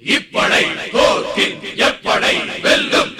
இப்படை தோற்கின் எப்படை வெல்லும்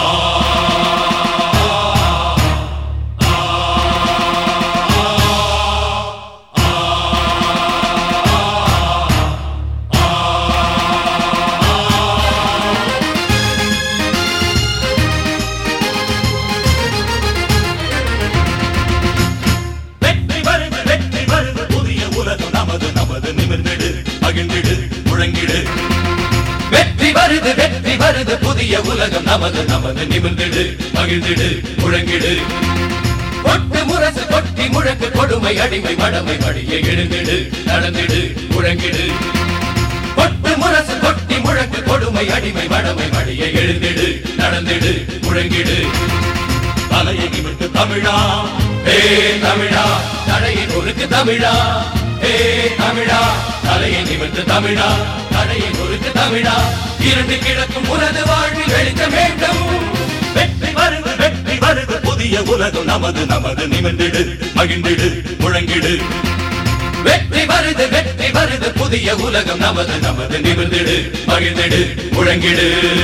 வெற்றி வருது வெற்றி வருது புதிய உலகம் நமது நமது நிமிர்ந்திடு மகிழ்ந்திடு முழங்கிடு வெற்றி வருது வெற்றி வருது புதிய உலகம் நமது நமது நிமிர்ந்திடு மகிழ்ந்திடு முழங்கிடு கொட்டு முரசு கொட்டி முழக்கு கொடுமை அடிமை மடமை மடிய எழுந்திடு நடந்திடு முழங்கிடு கொட்டு முரசு கொட்டி முழக்கு கொடுமை அடிமை மடமை மடிய எழுந்திடு நடந்திடு முழங்கிடு தலையை நிமிர்ந்து தமிழா ஹே தமிழா தடையை நொறுக்கு தமிழா ஹே தமிழா தலையை நிமிர்ந்து தமிழா தடையை நொறுக்கு தமிழா இரண்டு கிழக்கும் உனது வாழ்வில் வெளிச்சம் வேண்டும் வெற்றி வருது வெற்றி வருது புதிய உலகம் நமது நமது நிமிர்ந்திடு மகிழ்ந்திடு முழங்கிடு வெற்றி வருது வெற்றி வருது புதிய உலகம் நமது நமது நிமிர்ந்திடு மகிழ்ந்திடு முழங்கிடு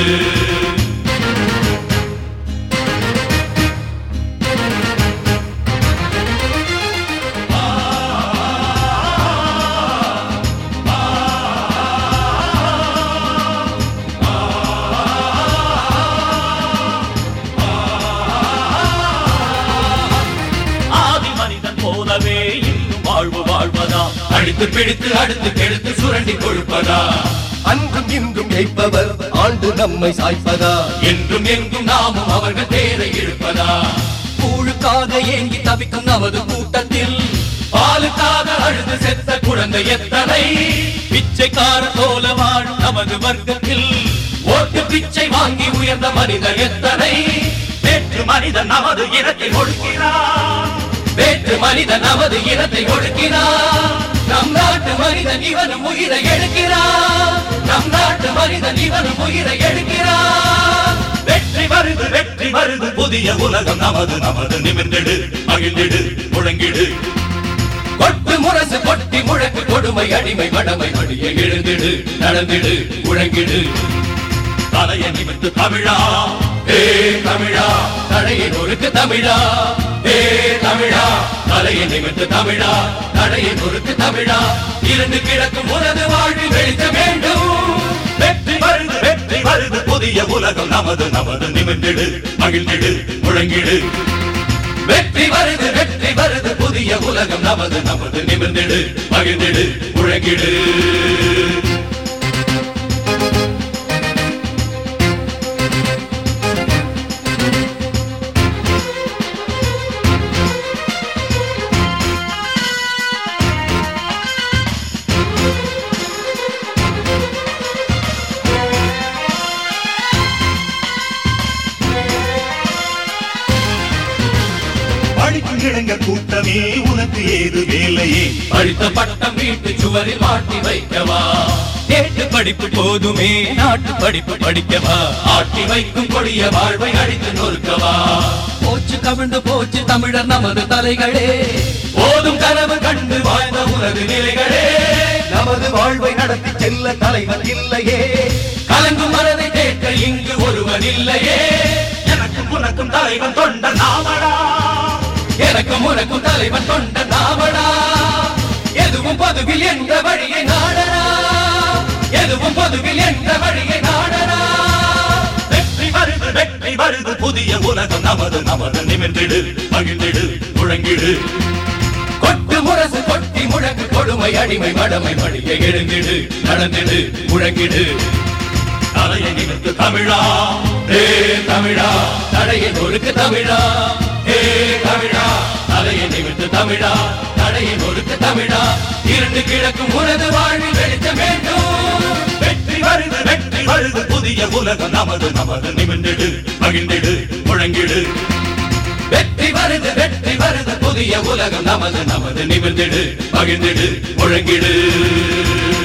ஆதி மனிதன் போலவே இன்னும் வாழ்வு வாழ்வதா அடித்து பிடித்து அடுத்து கெடுத்து சுரண்டி கொழுப்பதா அன்றும் இன்றும் ஜெயிப்பவர் ஆண்டு நம்மை சாய்ப்பதா என்றும் எங்கும் நாமும் அவர்கள் தேரை இழுப்பதா கூழுக்காக ஏங்கி தவிக்கும் நமது கூட்டத்தில் பாலுக்காக அழுது செத்த குழந்தை எத்தனை பிச்சைக்கார போல வாழும் நமது வர்க்கத்தில் ஓட்டு பிச்சை வாங்கி உயர்ந்த மனிதர் எத்தனை வேற்று மனிதன் நமது இனத்தை ஒடுக்கினார் வேற்று மனிதன் நமது இனத்தை ஒடுக்கினார் நம் நாட்டு மனிதன் இவனும் உயிரை எடுக்கிறார் நம் நாட்டு மனிதன் இவனும் உயிரை எடுக்கிறார் வெற்றி வருது வெற்றி வருது புதிய உலகம் நமது நமது நிமிர்ந்திடு மகிழ்ந்திடு முழங்கிடு கொட்டு முரசு கொட்டி முழக்கு கொடுமை அடிமை மடமை மடிய எழுந்திடு நடந்திடு முழங்கிடு தலையை நிமித்து தமிழா ஏ தமிழா தடையை நொறுக்கு தமிழா ஏ தமிழா தலையை நிமித்து தமிழா தடையை நொறுக்கு தமிழா இருந்து கிடக்கும் உனது வாழ்வில் வெளிச்சம் வேண்டும் வெற்றி வருது வெற்றி வருது புதிய உலகம் நமது நமது நிமிர்ந்திடு மகிழ்ந்திடு முழங்கிடு வெற்றி வருது வெற்றி வருது புதிய உலகம் நமது நமது நிமிர்ந்திடு மகிழ்ந்திடு முழங்கிடு படிக்கும் இளைஞர் கூட்டமே உனக்கு ஏது வேலையே படித்த பட்டம் வீட்டு சுவரில் மாட்டி வைக்கவா கேட்டு படிப்பு போதுமே நாட்டு படிப்பு படிக்கவா ஆட்டி வைக்கும் கொடிய வாழ்வை அடித்து நொறுக்கவா போச்சு கவிழ்ந்து போச்சு தமிழர் நமது தலைகளே போதும் கனவு கண்டு வாழ்ந்த உனது நிலைகளே நமது வாழ்வை நடத்தி செல்ல தலைவர் இல்லையே கலங்கும் மனதை கேட்க இங்கு ஒருவன் இல்லையே எனக்கும் உனக்கும் தலைவன் தொண்ட நாமடா எனக்கும் உனக்கும் தலைவன் கொண்ட நாவடா எதுவும் பொதுவில் என்ற வழியை நாடனா எதுவும் பொதுவில் என்ற வழியை நாடனா வெற்றி வருது வெற்றி வருது புதிய உலகம் நமது நமது நிமிர்ந்திடு மகிழ்ந்திடு முழங்கிடு கொட்டு முரசு கொட்டி முழக்கு கொடுமை அடிமை மடமை மடிய எழுந்திடு நடந்திடு முழங்கிடு தலையை நிமிர்ந்து தமிழா ஏ தமிழா தடையை நொறுக்கு தமிழா ஏ தமிழா தலையை நிமிர்ந்து தமிழா தடையை நொறுக்கு தமிழா இரண்டு கிழக்கும் உனது வாழ்வில் வெளிச்சம் வேண்டும் வெற்றி வருது வெற்றி வருது புதிய உலகம் நமது நமது நிமிர்ந்திடு மகிழ்ந்திடு முழங்கிடு வெற்றி வருது வெற்றி வருது புதிய உலகம் நமது நமது நிமிர்ந்திடு மகிழ்ந்திடு முழங்கிடு